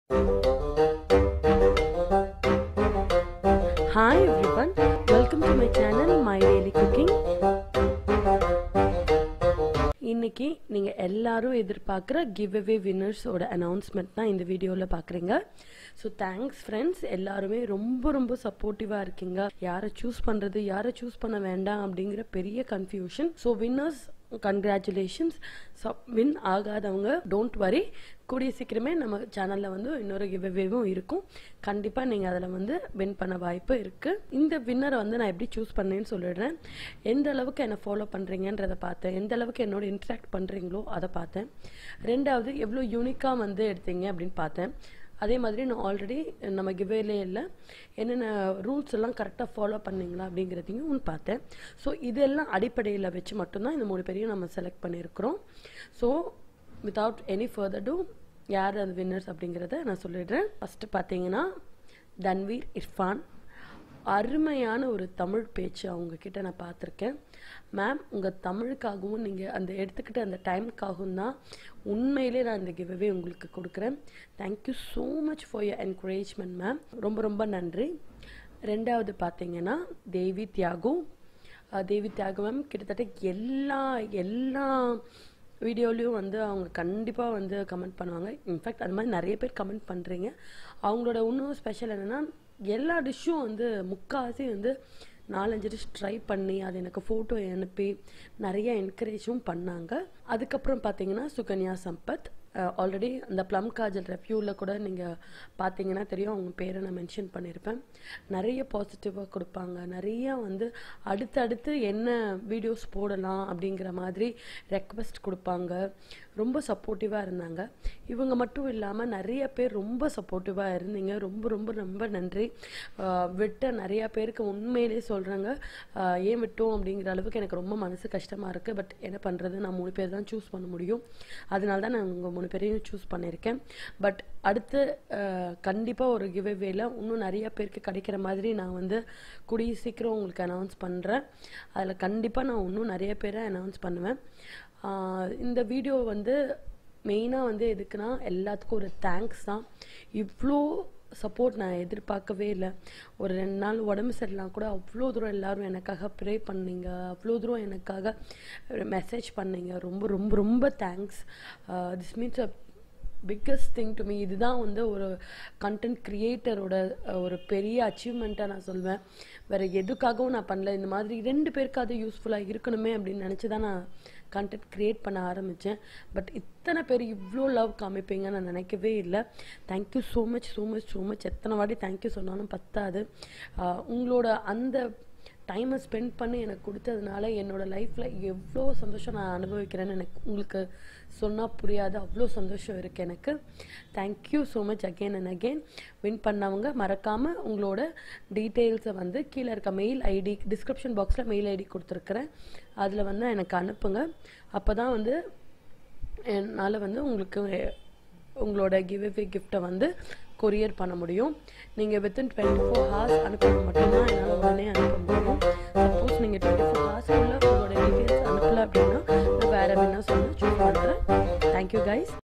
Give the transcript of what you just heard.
Hi everyone, welcome to my channel My Daily Cooking. இன்னைக்கு நீங்கள் எல்லாரும் எதிர்பார்க்குற கிவ் அவே வின்னர்ஸோட அனௌன்ஸ்மெண்ட் தான் இந்த வீடியோவில் பார்க்குறீங்க ஸோ தேங்க்ஸ் ஃப்ரெண்ட்ஸ் எல்லாருமே ரொம்ப ரொம்ப சப்போர்ட்டிவாக இருக்கீங்க யாரை சூஸ் பண்ணுறது யாரை சூஸ் பண்ண வேண்டாம் அப்படிங்கிற பெரிய confusion so winners congratulations win ஆகாதவங்க டோன்ட் வரி கூடிய சீக்கிரமே நம்ம சேனலில் வந்து இன்னொரு கிவ்அவேவும் இருக்கும் கண்டிப்பாக நீங்கள் அதில் வந்து வின் பண்ண வாய்ப்பு இருக்குது இந்த வின்னரை வந்து நான் எப்படி சூஸ் பண்ணேன்னு சொல்லிடுறேன் எந்த அளவுக்கு என்னை ஃபாலோ பண்ணுறீங்கன்றதை பார்த்தேன் எந்த அளவுக்கு என்னோட இன்ட்ராக்ட் பண்ணுறீங்களோ அதை பார்த்தேன் ரெண்டாவது எவ்வளோ யூனிக்காக வந்து எடுத்தீங்க அப்படின்னு பார்த்தேன் அதே மாதிரி நான் ஆல்ரெடி நம்ம கிவேலே இல்லை என்னென்ன ரூல்ஸ் எல்லாம் கரெக்டாக ஃபாலோ பண்ணீங்களா அப்படிங்கிறதையும் பார்த்தேன் ஸோ இதெல்லாம் அடிப்படையில் வச்சு மட்டும்தான் இந்த மூணு பேரையும் நம்ம செலக்ட் பண்ணியிருக்கிறோம் so without any further ado யார் அது வின்னர்ஸ் அப்படிங்கிறத நான் சொல்லிடுறேன் ஃபஸ்ட்டு பார்த்தீங்கன்னா தன்வீர் இர்ஃபான் அருமையான ஒரு தமிழ் பேச்சு அவங்கக்கிட்ட நான் பார்த்துருக்கேன் மேம் உங்கள் தமிழுக்காகவும் நீங்கள் அந்த எடுத்துக்கிட்ட அந்த டைமுக்காகவும் தான் உண்மையிலே நான் இந்த கிவ்வே உங்களுக்கு கொடுக்குறேன் thank you so much for your encouragement ma'am ரொம்ப ரொம்ப நன்றி ரெண்டாவது பார்த்தீங்கன்னா தேவி தியாகு தேவி தியாகு மேம் கிட்டத்தட்ட எல்லா எல்லா வீடியோலையும் வந்து அவங்க கண்டிப்பாக வந்து கமெண்ட் பண்ணுவாங்க இன்ஃபேக்ட் அது மாதிரி நிறைய பேர் கமெண்ட் பண்ணுறீங்க அவங்களோட இன்னும் ஸ்பெஷல் என்னென்னா எல்லா டிஷ்ஷும் வந்து முக்கால்வாசி வந்து நாலஞ்சு டிஷ் ட்ரை பண்ணி அது எனக்கு ஃபோட்டோ அனுப்பி நிறைய என்கரேஜும் பண்ணாங்க அதுக்கப்புறம் பார்த்தீங்கன்னா சுகன்யா சம்பத் ஆல்ரெடி அந்த ப்ளம் காஜல் ரெவ்யூவில் கூட நீங்கள் பார்த்தீங்கன்னா தெரியும் அவங்க பேரை நான் மென்ஷன் பண்ணியிருப்பேன் நிறைய பாசிட்டிவாக கொடுப்பாங்க நிறைய வந்து அடுத்தடுத்து என்ன வீடியோஸ் போடலாம் அப்படிங்கிற மாதிரி ரெக்வஸ்ட் கொடுப்பாங்க ரொம்ப சப்போர்ட்டிவாக இருந்தாங்க இவங்க மட்டும் இல்லாமல் நிறைய பேர் ரொம்ப சப்போர்ட்டிவாக இருந்தீங்க ரொம்ப ரொம்ப ரொம்ப நன்றி விட்ட நிறைய பேருக்கு உண்மையிலே சொல்கிறாங்க ஏன் விட்டோம் அப்படிங்கிற அளவுக்கு எனக்கு ரொம்ப மனசு கஷ்டமாக இருக்குது பட் என்ன பண்ணுறது நான் மூணு பேர் தான் சூஸ் பண்ண முடியும் அதனால தான் நான் உங்கள் மூணு பேரையும் சூஸ் பண்ணியிருக்கேன் பட் அடுத்து கண்டிப்பாக ஒரு கிவ்வேல இன்னும் நிறைய பேருக்கு கிடைக்கிற மாதிரி நான் வந்து கூடிய சீக்கிரம் உங்களுக்கு அனௌன்ஸ் பண்ணுறேன் அதில் கண்டிப்பாக நான் இன்னும் நிறைய பேரை அனௌன்ஸ் பண்ணுவேன் இந்த வீடியோ வந்து மெயினாக வந்து எதுக்குன்னா எல்லாத்துக்கும் ஒரு தேங்க்ஸ் தான் இவ்வளோ சப்போர்ட் நான் எதிர்பார்க்கவே இல்லை ஒரு ரெண்டு நாள் உடம்பு சரியில்லாம் கூட அவ்வளோ தூரம் எல்லோரும் எனக்காக ப்ரே பண்ணீங்க அவ்வளோ தூரம் எனக்காக மெசேஜ் பண்ணீங்க ரொம்ப ரொம்ப ரொம்ப thanks this means a biggest thing to me இதுதான் வந்து ஒரு கண்டென்ட் க்ரியேட்டரோட ஒரு பெரிய அச்சீவ்மெண்ட்டாக நான் சொல்வேன் வேறு எதுக்காகவும் நான் பண்ணல இந்த மாதிரி ரெண்டு பேருக்காவது யூஸ்ஃபுல்லாக இருக்கணுமே அப்படின்னு நினச்சி தான் நான் கண்டென்ட் க்ரியேட் பண்ண ஆரம்பித்தேன் பட் இத்தனை பேர் இவ்வளோ லவ் காமிப்பீங்கன்னு நான் நினைக்கவே இல்லை thank you so much so much so much எத்தனை வாட்டி தேங்க்யூ சொன்னாலும் பத்தாது உங்களோட அந்த டைமை ஸ்பெண்ட் பண்ணி எனக்கு கொடுத்ததுனால என்னோடய லைஃப்பில் எவ்வளோ சந்தோஷம் நான் அனுபவிக்கிறேன்னு எனக்கு உங்களுக்கு சொன்னால் புரியாது அவ்வளோ சந்தோஷம் இருக்குது எனக்கு thank you so much again and again win பண்ணவங்க மறக்காமல் உங்களோட டீட்டெயில்ஸை வந்து கீழே இருக்க மெயில் ஐடி டிஸ்கிரிப்ஷன் பாக்ஸில் மெயில் ஐடி கொடுத்துருக்குறேன் அதில் வந்து எனக்கு அனுப்புங்க அப்போ தான் வந்து என்னால் வந்து உங்களுக்கு உங்களோட கிவ்அவே கிஃப்ட்டை வந்து கொரியர் பண்ண முடியும் நீங்கள் வித்தின் டுவெண்ட்டி ஃபோர் ஹவர்ஸ் அனுப்பினா மட்டும்தான் என்னால் உடனே அனுப்ப முடியும் சப்போஸ் நீங்கள் டுவெண்ட்டி ஃபோர் ஹவர்ஸ்க்குள்ளே உங்களோட டீட்டெயில்ஸ் அனுப்பலை அப்படின்னா நான் வேறு வேணா சொல்லி சூஸ் பண்ணுறேன் தேங்க்யூ கைஸ்